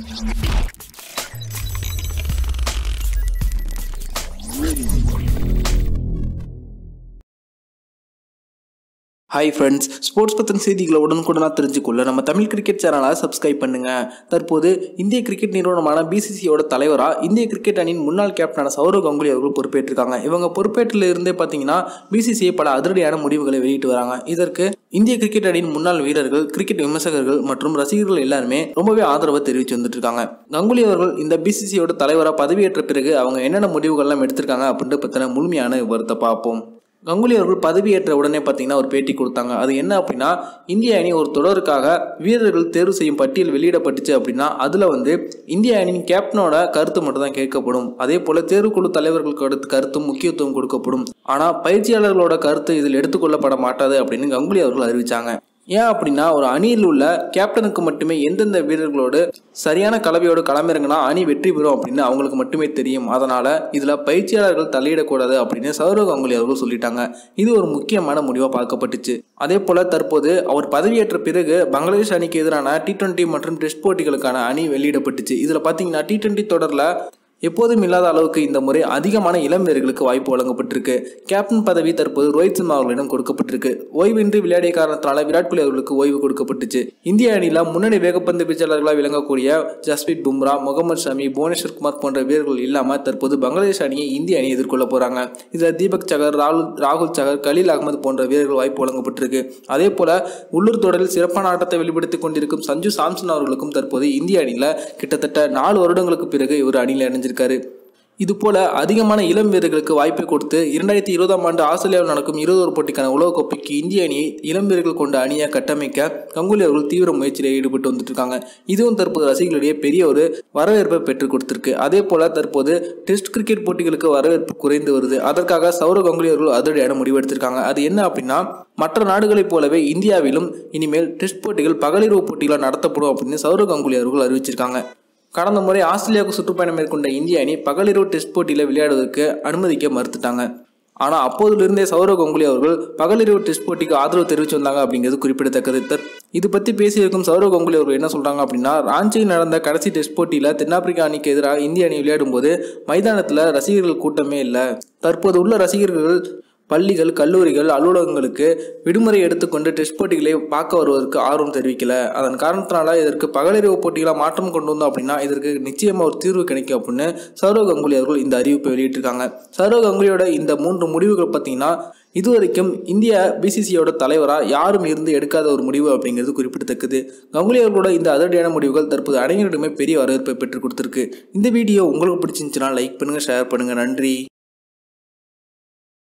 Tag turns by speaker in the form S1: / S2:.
S1: hi friends sports பற்றின செய்திகளை உடனுக்குடனாக தெரிஞ்சுக்கொள்ள நம்ம தமிழ் கிரிக்கெட் சேனலை சப்ஸ்கிரைப் பண்ணுங்க தற்போது இந்திய கிரிக்கெட் நிறுவனமான பிசிசியோட தலைவராக இந்திய கிரிக்கெட் அணியின் முன்னாள் கேப்டனான சௌரவ் கங்குலி அவர்கள் பொறுப்பேற்றிருக்காங்க இவங்க பொறுப்பேற்றில் இருந்தே பார்த்தீங்கன்னா பிசிசிஐ பல அதிரடியான முடிவுகளை வெளியிட்டு வராங்க இதற்கு இந்திய கிரிக்கெட் அணியின் முன்னாள் வீரர்கள் கிரிக்கெட் விமர்சகர்கள் மற்றும் ரசிகர்கள் எல்லாருமே ரொம்பவே ஆதரவை தெரிவித்து வந்துட்டு இருக்காங்க கங்குலி அவர்கள் இந்த பிசிசியோட தலைவராக பதவியேற்ற பிறகு அவங்க என்னென்ன முடிவுகள்லாம் எடுத்திருக்காங்க அப்படின்ட்டு பற்றின முழுமையான விவரத்தை பார்ப்போம் கங்குலி அவர்கள் பதவியேற்ற உடனே பார்த்தீங்கன்னா ஒரு பேட்டி கொடுத்தாங்க அது என்ன அப்படின்னா இந்திய அணி ஒரு தொடருக்காக வீரர்கள் தேர்வு செய்யும் பட்டியல் வெளியிடப்பட்டுச்சு அப்படின்னா அதில் வந்து இந்திய அணியின் கேப்டனோட கருத்து மட்டும் தான் கேட்கப்படும் அதே போல் தேர்வுக்குழு தலைவர்களுக்கு அடுத்து கருத்தும் முக்கியத்துவம் கொடுக்கப்படும் ஆனால் பயிற்சியாளர்களோட கருத்து இதில் எடுத்துக்கொள்ளப்பட மாட்டாது அப்படின்னு கங்குலி அவர்கள் அறிவிச்சாங்க ஏன் அப்படின்னா ஒரு அணியில் உள்ள கேப்டனுக்கு மட்டுமே எந்தெந்த வீரர்களோடு சரியான கலவையோடு களமிறங்கினா அணி வெற்றி பெறும் அப்படின்னு அவங்களுக்கு மட்டுமே தெரியும் அதனால இதுல பயிற்சியாளர்கள் தலையிடக்கூடாது அப்படின்னு சௌரவ் கங்குலி அவர்கள் சொல்லிட்டாங்க இது ஒரு முக்கியமான முடிவா பார்க்கப்பட்டுச்சு அதே போல தற்போது அவர் பதவியேற்ற பிறகு பங்களாதேஷ் அணிக்கு எதிரான டி டுவெண்ட்டி மற்றும் டெஸ்ட் போட்டிகளுக்கான அணி வெளியிடப்பட்டுச்சு இதுல பாத்தீங்கன்னா டி டுவெண்ட்டி தொடர்ல எப்போதும் இல்லாத அளவுக்கு இந்த முறை அதிகமான இளம் வீரர்களுக்கு வாய்ப்பு வழங்கப்பட்டிருக்கு கேப்டன் பதவி தற்போது ரோஹித் சர்மா அவர்களிடம் கொடுக்கப்பட்டிருக்கு ஓய்வின்றி விளையாடிய காரணத்தினால விராட் கோலி அவர்களுக்கு ஓய்வு கொடுக்கப்பட்டுச்சு இந்திய அணியில் முன்னணி வேகப்பந்து வீச்சாளர்களாக விளங்கக்கூடிய ஜஸ்பீத் பும்ரா முகமது ஷமி புவனேஸ்வர் குமார் போன்ற வீரர்கள் இல்லாமல் தற்போது பங்களாதேஷ் அணியை இந்திய அணி எதிர்கொள்ள போறாங்க இதில் தீபக் சகர் ராகுல் ராகுல் சகர் கலீல் அகமது போன்ற வீரர்கள் வாய்ப்பு வழங்கப்பட்டிருக்கு அதே போல உள்ளூர் தொடரில் சிறப்பான ஆட்டத்தை வெளிப்படுத்திக் கொண்டிருக்கும் சஞ்சு சாம்சன் அவர்களுக்கும் தற்போது இந்திய அணியில் கிட்டத்தட்ட நாலு வருடங்களுக்கு பிறகு இவர் அணியில் இணைஞ்சிருக்காரு இது போல அதிகமான இளம் வீரர்களுக்கு வாய்ப்பை கொடுத்து இரண்டாயிரத்தி இருபதாம் ஆண்டு ஆஸ்திரேலியாவில் நடக்கும் இருபது ஒரு போட்டிக்கான உலகக்கோப்பைக்கு இந்திய அணியை இளம் வீரர்கள் கொண்ட அணியை கட்டமைக்க கங்குலி அவர்கள் தீவிர முயற்சியில் ஈடுபட்டு வந்துட்டு இருக்காங்க இதுவும் தற்போது ரசிகர்களிடையே பெரிய ஒரு வரவேற்பை பெற்றுக் கொடுத்திருக்கு அதே போல தற்போது டெஸ்ட் கிரிக்கெட் போட்டிகளுக்கு வரவேற்பு குறைந்து வருது அதற்காக சௌரவ் கங்குலி அவர்கள் அதிரடியான முடிவு எடுத்திருக்காங்க அது என்ன அப்படின்னா மற்ற நாடுகளைப் போலவே இந்தியாவிலும் இனிமேல் டெஸ்ட் போட்டிகள் பகலிரவு போட்டிகளாக நடத்தப்படும் அப்படின்னு சௌரவ் கங்குலி அவர்கள் அறிவிச்சிருக்காங்க கடந்த முறை ஆஸ்திரேலியாவுக்கு சுற்றுப்பயணம் மேற்கொண்ட இந்திய அணி பகலிரவு டெஸ்ட் போட்டியில் விளையாடுவதற்கு அனுமதிக்க மறுத்துட்டாங்க ஆனால் அப்போதிலிருந்தே சௌரவ் கங்குலி அவர்கள் பகலிரவு டெஸ்ட் போட்டிக்கு ஆதரவு தெரிவித்து வந்தாங்க அப்படிங்கிறது குறிப்பிடத்தக்கது தற் இது பற்றி பேசியிருக்கும் சௌரவ் கங்குலி அவர்கள் என்ன சொல்கிறாங்க அப்படின்னா ராஞ்சியில் நடந்த கடைசி டெஸ்ட் போட்டியில் தென்னாப்பிரிக்கா அணிக்கு எதிராக இந்திய அணி விளையாடும் போது மைதானத்தில் ரசிகர்கள் கூட்டமே இல்லை தற்போது உள்ள ரசிகர்கள் பள்ளிகள் கல்லூரிகள் அலுவலகங்களுக்கு விடுமுறை எடுத்துக்கொண்டு டெஸ்ட் போட்டிகளை பார்க்க வருவதற்கு ஆர்வம் தெரிவிக்கல அதன் காரணத்தினால இதற்கு பகலிரவு போட்டிகளாக மாற்றம் கொண்டு வந்தோம் அப்படின்னா இதற்கு நிச்சயமாக ஒரு தீர்வு கிடைக்கும் அப்படின்னு சௌரவ் கங்குலி அவர்கள் இந்த அறிவிப்பை வெளியிட்டிருக்காங்க சௌரவ் கங்குலியோட இந்த மூன்று முடிவுகள் பார்த்தீங்கன்னா இதுவரைக்கும் இந்திய பிசிசியோட தலைவராக யாரும் இருந்து எடுக்காத ஒரு முடிவு அப்படிங்கிறது குறிப்பிடத்தக்கது கங்குலி அவர்களோட இந்த அதிரடியான முடிவுகள் தற்போது அனைவரிடமே பெரிய வரவேற்பை பெற்றுக் கொடுத்துருக்கு இந்த வீடியோ உங்களுக்கு பிடிச்சிருந்துச்சுன்னா லைக் பண்ணுங்கள் ஷேர் பண்ணுங்கள் நன்றி